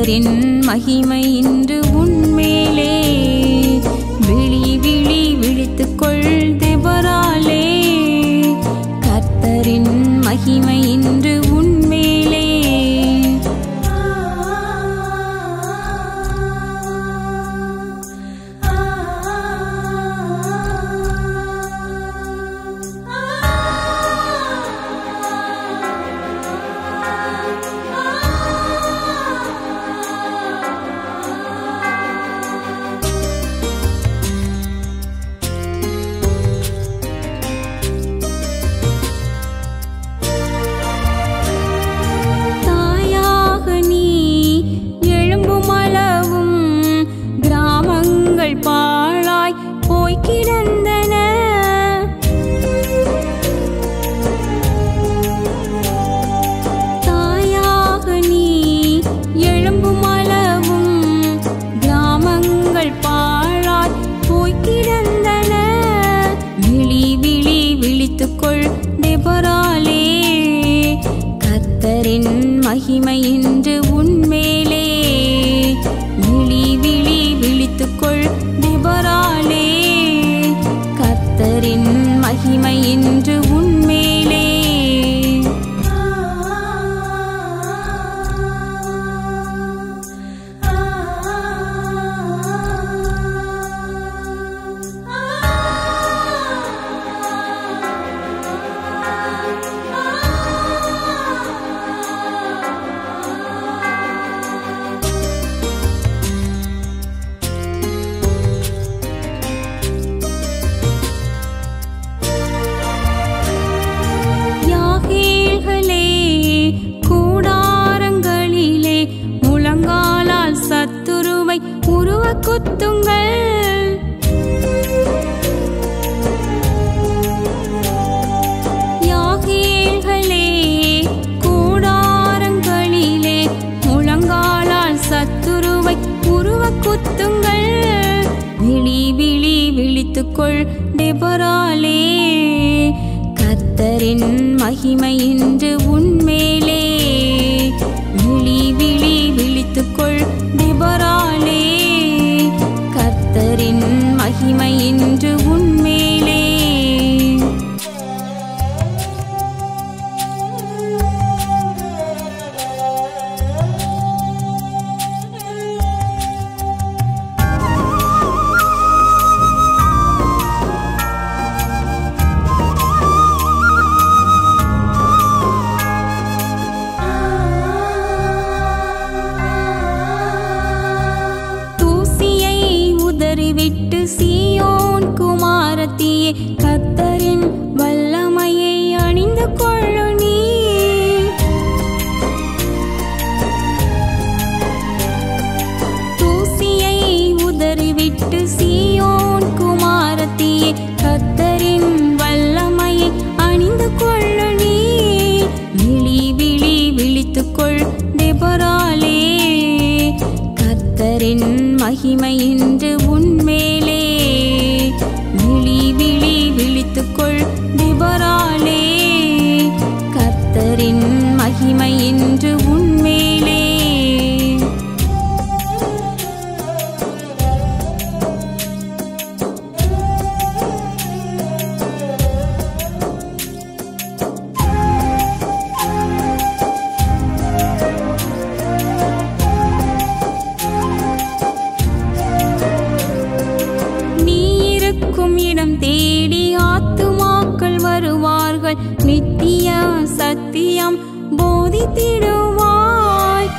கர்த்தரின் மகிமை இன்று உன்மேலே விழி விழி விழித்துக்கொள் தேவராலே கர்த்தரின் மகிமை இன்று உன்மேலே தாயாக நீ எழும்பும் அளவும் கிராமங்கள் பாழாய் போய் கிடந்தன தாயாக நீ எழும்பும் அளவும் கிராமங்கள் பாழாய் போய் கிடந்தன விழி விழி விழித்துக்கொள் தெபராலே கர்த்தரின் மகிமை இன்று உன்மேலே விழி விழி விழித்துக்கொள் தெபராலே கர்த்தரின் மகிமை இன்று உன்மேலே யாகேல்களே கூடாரங்களிலே முழங்காலால் சத்துருவை உருவ குத்துங்கள் யாகேல்களே கூடாரங்களிலே முழங்காலால் சத்துருவை உருவ குத்துங்கள் விழி விழி விழித்துக்கொள் டெபராலே கர்த்தரின் மகிமை இன்று உன்மேலே விழி விழி விழித்துக்கொள் டெபராலே கர்த்தரின் மகிமை இன்று உன்மேலே தூசியை உதறிவிட்டு சீயோன் குமாரத்தியே கத்தரின் வல்லமையை அணிந்து கொள்ளு நீ தூசியை உதறிவிட்டு சீயோன் குமாரத்தியே கத்தரின் வல்லமையை அணிந்து கொள்ளு நீ விழி விழி விழித்துக்கொள் தெபராலே கர்த்தரின் மகிமை இன்று உன்மேலே விழி விழி விழித்துக்கொள் திபராலே கர்த்தரின் மகிமை இன்று உன்மேலே நீ இருக்கும் இடம் தேடி ஆத்துமாக்கள் வருவார்கள் நித்திய சத்தியம் போதித்திடுவாய்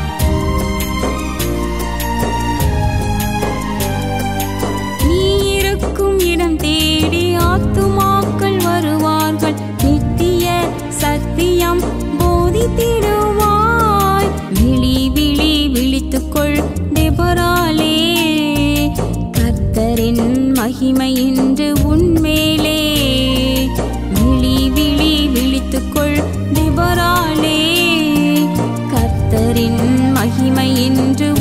நீ இருக்கும் இடம் தேடி ஆத்துமாக்கள் வருவார்கள் நித்திய சத்தியம் போதித்திடுவாய் விழி விழி விழித்துக்கொள் டெபராலே கர்த்தரின் மகிமை இன்று உன்மேலே விழி விழி விழித்துக்கொள் டெபராலே கர்த்தரின் மகிமை இன்று